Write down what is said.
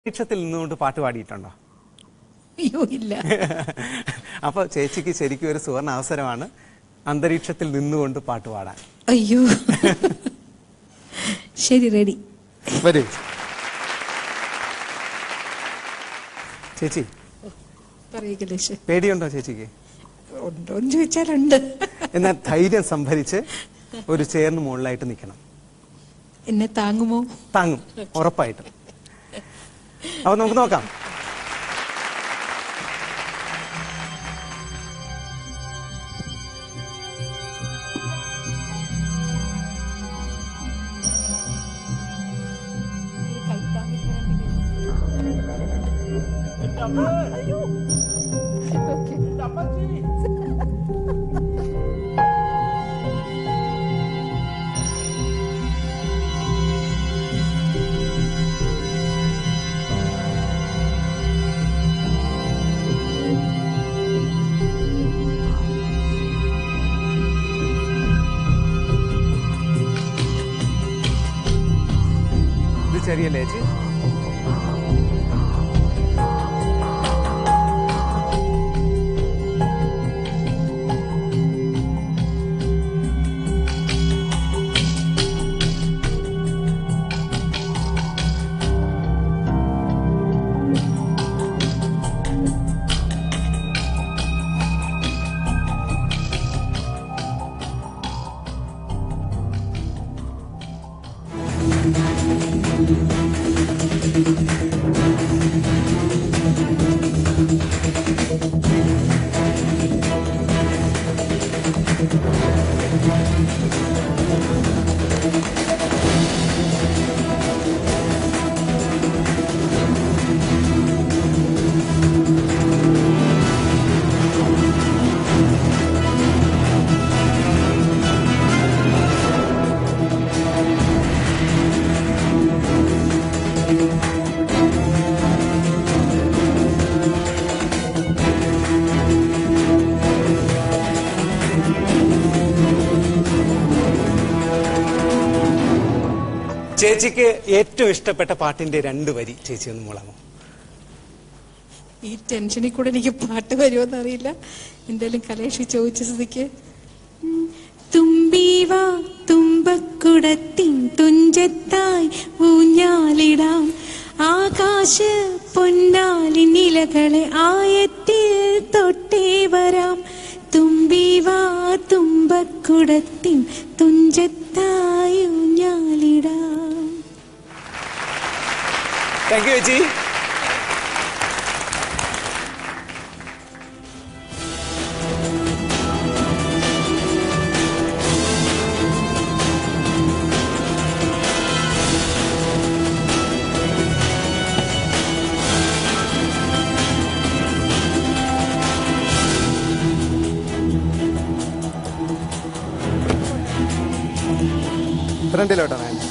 അന്തരീക്ഷത്തിൽ നിന്നുകൊണ്ട് പാട്ട് പാടിയിട്ടുണ്ടോ അയ്യോ ഇല്ല അപ്പോൾ ചേച്ചിക്ക് ശരിക്കും ഒരു സുവർണ അവസരമാണ് അന്തരീക്ഷത്തിൽ നിന്നുകൊണ്ട് പാട്ട് പാടാൻ അയ്യോ ശരി റെഡി വരൂ ചേച്ചി പറയിക്കല്ലേ ശരി പേടിയുണ്ടോ ചേച്ചിക്ക് ഉണ്ടോ എന്ന് ചോദിച്ചാലുണ്ട് എന്നാൽ ധൈര്യം സംഭരിച്ച് ഒരു ചേറിന് മുകളിലായിട്ട് നിൽക്കണം എന്നെ താങ്ങുമോ താങ്ങും ഉറപ്പായിട്ടും അപ്പൊ നമുക്ക് നോക്കാം ഇത് ചെറിയല്ലേ ചേച്ചി ചേച്ചിക്ക് ഏറ്റവും ഇഷ്ടപ്പെട്ട പാട്ടിന്റെ രണ്ട് വരി ചേച്ചി ഒന്ന് മൂളാമോ ഈ ടെൻഷനിൽ കൂടെ എനിക്ക് പാട്ട് വരുമോന്ന് അറിയില്ല എന്തായാലും കലേഷി ചോദിച്ച സ്ഥിതിക്ക് ഉം. തുമ്പീവാ തുമ്പക്കുടത്തിൻ തുഞ്ചത്തായി ഊഞ്ഞാലിടാം ആകാശ പൊന്നാലി നിലകളെ ആയത്തിൽ തൊട്ടേ വരാം തുമ്പീവാ തുമ്പക്കുടത്തിൻ തുഞ്ചത്തായി ഊഞ്ഞാലിടാം താങ്ക് യു ചേച്ചി ഫ്രണ്ടിലോട്ടോ വേണ്ട